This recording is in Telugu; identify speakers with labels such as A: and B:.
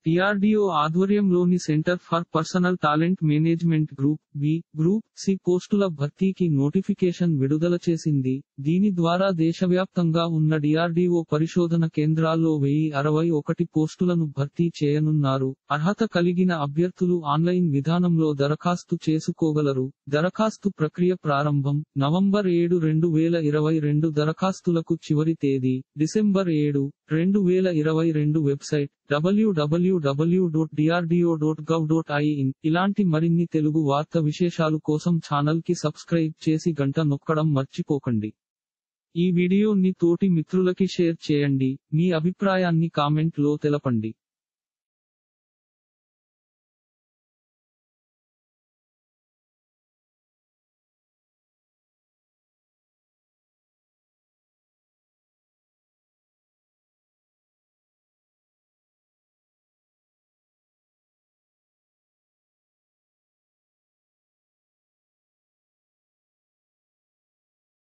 A: టిఆర్డిఓ ఆధ్వర్యంలోని centre for personnel talent management group B group C పోస్టుల భర్తీకి నోటిఫికేషన్ విడుదల చేసింది దీని ద్వారా దేశవ్యాప్తంగా ఉన్న డిఆర్డిఓ పరిశోధన కేంద్రాల్లో వెయ్యి అరవై ఒకటి పోస్టులను భర్తీ చేయనున్నారు అర్హత కలిగిన అభ్యర్థులు ఆన్లైన్ విధానంలో దరఖాస్తు చేసుకోగలరు దరఖాస్తు ప్రక్రియ ప్రారంభం నవంబర్ ఏడు రెండు వేల ఇరవై రెండు దరఖాస్తులకు చివరి తేదీ డిసెంబర్ ఏడు రెండు వేల ఇరవై రెండు website WWW dot DRDO dot gov dot in ఇలాంటి మరిన్ని తెలుగు వార్త విశేషాలు కోసం ఛానల్ కి సబ్స్క్రైబ్ చేసి గంట నొక్కడం మర్చిపోకండి ఈ వీడియోని తోటి మిత్రులకి షేర్ చేయండి మీ అభిప్రాయాన్ని కామెంట్ లో తెలపండి